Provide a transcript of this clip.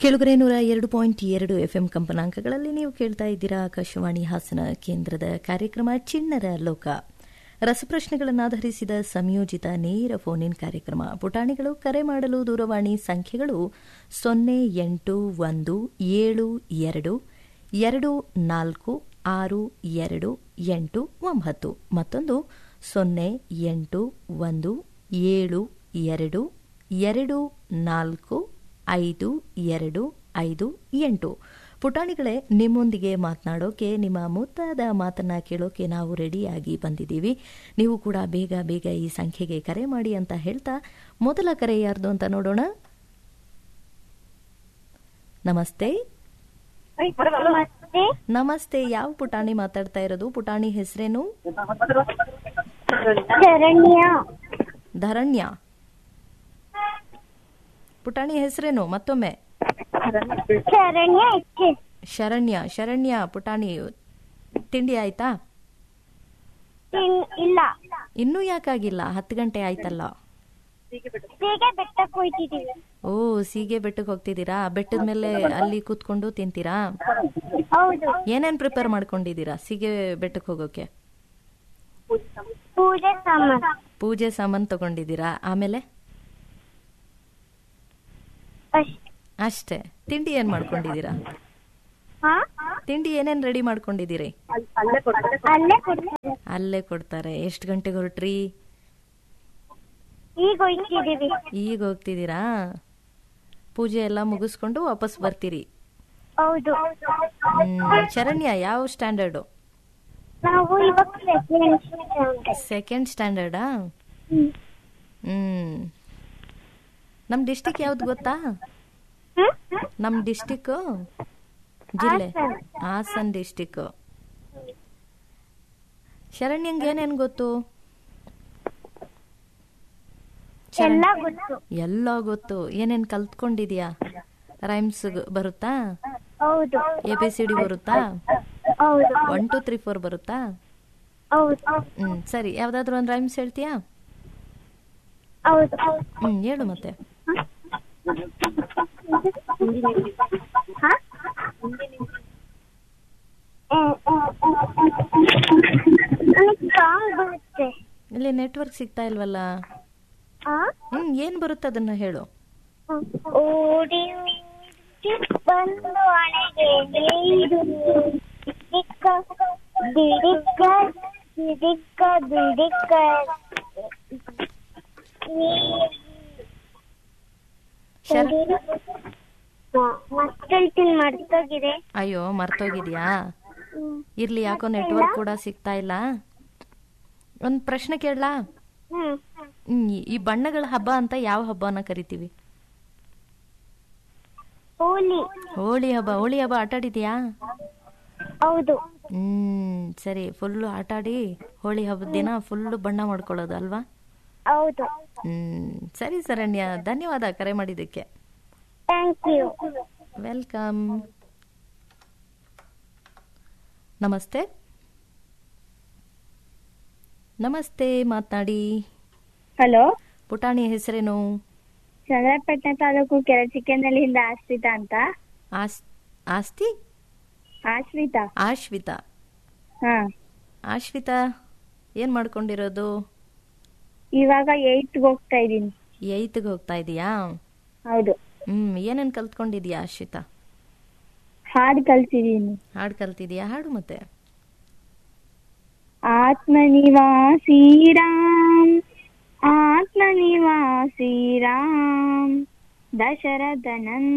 ಕೆಳಗರೆ ನೂರ ಎರಡು ಪಾಯಿಂಟ್ ಎರಡು ಎಫ್ಎಂ ಕಂಪನಾಂಕಗಳಲ್ಲಿ ನೀವು ಕೇಳ್ತಾ ಇದ್ದೀರಾ ಆಕಾಶವಾಣಿ ಹಾಸನ ಕೇಂದ್ರದ ಕಾರ್ಯಕ್ರಮ ಚಿಣ್ಣರ ಲೋಕ ರಸಪ್ರಶ್ನೆಗಳನ್ನಾಧರಿಸಿದ ಸಂಯೋಜಿತ ನೇರ ಫೋನ್ ಇನ್ ಕಾರ್ಯಕ್ರಮ ಪುಟಾಣಿಗಳು ಕರೆ ಮಾಡಲು ದೂರವಾಣಿ ಸಂಖ್ಯೆಗಳು ಸೊನ್ನೆ ಎಂಟು ಒಂದು ಏಳು ಎರಡು ಎರಡು ನಾಲ್ಕು ಆರು ಎರಡು ಎಂಟು ಒಂಬತ್ತು ಮತ್ತೊಂದು ಸೊನ್ನೆ ಎಂಟು ಒಂದು ಏಳು ಎರಡು ಎರಡು ನಾಲ್ಕು ಐದು ಎರಡು ಐದು ಎಂಟು ಪುಟಾಣಿಗಳೇ ನಿಮ್ಮೊಂದಿಗೆ ಮಾತನಾಡೋಕೆ ನಿಮ್ಮ ಮುದ್ದಾದ ಮಾತನ್ನ ಕೇಳೋಕೆ ನಾವು ರೆಡಿಯಾಗಿ ಬಂದಿದ್ದೀವಿ ನೀವು ಕೂಡ ಬೇಗ ಬೇಗ ಈ ಸಂಖ್ಯೆಗೆ ಕರೆ ಮಾಡಿ ಅಂತ ಹೇಳ್ತಾ ಮೊದಲ ಕರೆ ಯಾರ್ದು ಅಂತ ನೋಡೋಣ ನಮಸ್ತೆ ಮತ್ತೆ ನಮಸ್ತೆ ಯಾವ ಪುಟಾಣಿ ಮಾತಾಡ್ತಾ ಇರೋದು ಪುಟಾಣಿ ಹೆಸರೇನು ಶರಣ್ಯ ಧರಣ್ಯ ಪುಟಾಣಿ ಹೆಸರೇನು ಮತ್ತೊಮ್ಮೆ ಶರಣ್ಯ ಎಚ್ ಶರಣ್ಯ ಶರಣ್ಯ ಪುಟಾಣಿ ತಿಂಡಿ ಆಯ್ತಾ ಇನ್- ಇಲ್ಲ ಇನ್ನೂ ಯಾಕಾಗಿಲ್ಲ ಹತ್ತು ಗಂಟೆ ಆಯ್ತಲ್ಲ ಹೀಗೆ ಬೆಟ್ಟಕ್ಕೆ ಹೋಯ್ತಿದೀವಿ ಓ ಸೀಗೆ ಬೆಟ್ಟಕ್ಕೆ ಹೋಗ್ತಿದ್ದೀರಾ ಬೆಟ್ಟದ ಮೇಲೆ ಅಲ್ಲಿ ಕೂತ್ಕೊಂಡು ತಿಂತೀರಾ ಹೌದು ಏನೇನ್ ಪ್ರಿಪೇರ್ ಮಾಡ್ಕೊಂಡಿದ್ದೀರಾ ಸೀಗೆ ಬೆಟ್ಟಕ್ಕೆ ಹೋಗೋಕೆ ಪೂಜೆ ಸಾಮಾನು ಪೂಜೆ ಸಾಮಾನ್ ತಗೊಂಡಿದ್ದೀರಾ ಆಮೇಲೆ ಅಷ್ಟೇ ಅಷ್ಟೇ ತಿಂಡಿ ಏನ್ ಮಾಡ್ಕೊಂಡಿದ್ದೀರಾ ಹಾ ತಿಂಡಿ ಏನೇನ್ ರೆಡಿ ಮಾಡ್ಕೊಂಡಿದ್ದೀರಿ ಅಲ್ಲೇ ಕೊಡ್ತಾರೆ ಅಲ್ಲೇ ಕೊಡ್ತಾರೆ ಎಷ್ಟು ಗಂಟೆಗೆ ಹೊರಟ್ರಿ ಈಗ ಹೋಯ್ತಿದೀವಿ ಈಗ ಹೋಗ್ತಿದ್ದೀರಾ ಪೂಜೆ ಎಲ್ಲ ಮುಗಿಸ್ಕೊಂಡು ವಾಪಸ್ ಬರ್ತೀರಿ ಹೌದು ಹ್ಮ್, ಶರಣ್ಯ ಯಾವ ಸ್ಟ್ಯಾಂಡರ್ಡು ನಾವು ಇವಾಗ ಸೆಕೆಂಡ್ ಸೆಕೆಂಡ್ ಸ್ಟ್ಯಾಂಡರ್ಡಾ ಹ್ಮ್ ನಮ್ ಡಿಸ್ಟಿಕ್ ಯಾವ್ದು ಗೊತ್ತಾ ನಮ್ ಡಿಸ್ಟಿಕ್ ಜಿಲ್ಲೆ ಹಾಸನ್ ಡಿಸ್ಟಿಕ್ ಶರಣ್ಯಂಗೆ ಏನೇನ್ ಗೊತ್ತು ಎಲ್ಲ ಗೊತ್ತು ಎಲ್ಲ ಗೊತ್ತು ಏನೇನ್ ಕಲ್ತ್ಕೊಂಡಿದ್ಯಾ ರೈಮ್ಸ್ ಬರುತ್ತಾ ಹೌದು ಎ ಬಿ ಸಿ ಡಿ ಬರುತ್ತಾ ಹೌದು ಒನ್ ಟು ತ್ರೀ ಫೋರ್ ಬರುತ್ತಾ ಹೌದು ಹ್ಮ್ ಸರಿ ಯಾವ್ದಾದ್ರು ಒಂದ್ ರೈಮ್ಸ್ ಹೇಳ್ತೀಯಾ ಹೌದು ಹ್ಮ್ ಹೇಳು ಮತ್ತೆ ಹಾ? ನನಗೆ ಸಾಂಗ್ ಬರುತ್ತೆ ಇಲ್ಲಿ ನೆಟ್ವರ್ಕ್ ಸಿಗ್ತಾ ಇಲ್ವಲ್ಲ ಆ? ಹ್ಮ್ ಏನ್ ಬರುತ್ತೆ ಅದನ್ನ ಹೇಳು ಓಡಿ ಓಡಿ ಬಂದು ಹಣೆಗೆ ನೀರು ದಿಕ್ಕ ದಿಡಿಕ್ಕ ದಿಡಿಕ್ಕ ದಿಡಿಕ್ಕ ಶರ ಮತ್ತೇಳ್ತೀನಿ ಮರ್ತೋಗಿದೆ ಅಯ್ಯೋ ಮರ್ತೋಗಿದ್ಯಾ ಇರ್ಲಿ ಯಾಕೋ ನೆಟ್ವರ್ಕ್ ಕೂಡ ಸಿಗ್ತಾ ಇಲ್ಲ ಒಂದ್ ಪ್ರಶ್ನೆ ಕೇಳಲಾ ಹ್ಮ್ ಹ್ಮ್, ಈ- ಈ ಬಣ್ಣಗಳ ಹಬ್ಬ ಅಂತ ಯಾವ ಹಬ್ಬನ ಕರಿತೀವಿ ಹೋಲಿ ಹೋಳಿ ಹಬ್ಬ ಹೋಳಿ ಹಬ್ಬ ಆಟ ಆಡಿದ್ಯಾ ಹೌದು ಹ್ಮ್ ಸರಿ ಫುಲ್ಲು ಆಟ ಆಡಿ ಹೋಳಿ ಹಬ್ಬದ ದಿನ ಫುಲ್ಲು ಬಣ್ಣ ಮಾಡ್ಕೊಳ್ಳೋದು ಅಲ್ವಾ ಹೌದು ಹ್ಮ್ ಸರಿ ಸರಣ್ಯ ಧನ್ಯವಾದ ಕರೆ ಮಾಡಿದ್ದಕ್ಕೆ ಥ್ಯಾಂಕ್ ಯು ವೆಲ್ಕಮ್ ನಮಸ್ತೆ ನಮಸ್ತೆ ಮಾತನಾಡಿ ಹಲೋ ಪುಟಾಣಿ ಹೆಸರೇನು ಚಂದ್ರಪಟ್ಟಣ ತಾಲೂಕು ಕೆಳಚಿಕ್ಕನಹಳ್ಳಿಯಿಂದ ಆಶ್ರಿತಾ ಅಂತ ಆಸ್ ಆಸ್ತಿ ಆಶ್ರಿತಾ ಆಶ್ವಿತಾ ಹಾ ಆಶ್ವಿತಾ ಏನ್ ಮಾಡ್ಕೊಂಡಿರೋದು ಇವಾಗ ಏಯ್ತ್ ಹೋಗ್ತಾ ಇದೀನಿ ಏಯ್ತ್ಗೆ ಹೋಗ್ತಾ ಇದೀಯಾ ಹೌದು ಹ್ಮ್ ಏನೇನ್ ಕಲ್ತ್ಕೊಂಡಿದ್ಯಾ ಆಶ್ವಿತಾ ಹಾಡು ಕಲ್ತಿದೀನಿ ಹಾಡು ಕಲ್ತಿದ್ಯಾ ಹಾಡು ಮತ್ತೆ ಆತ್ಮನಿವಾಸಿ ರಾಮ್ ಆತ್ಮನಿವಾಸಿ ರಾಮ್ ದಶರಥ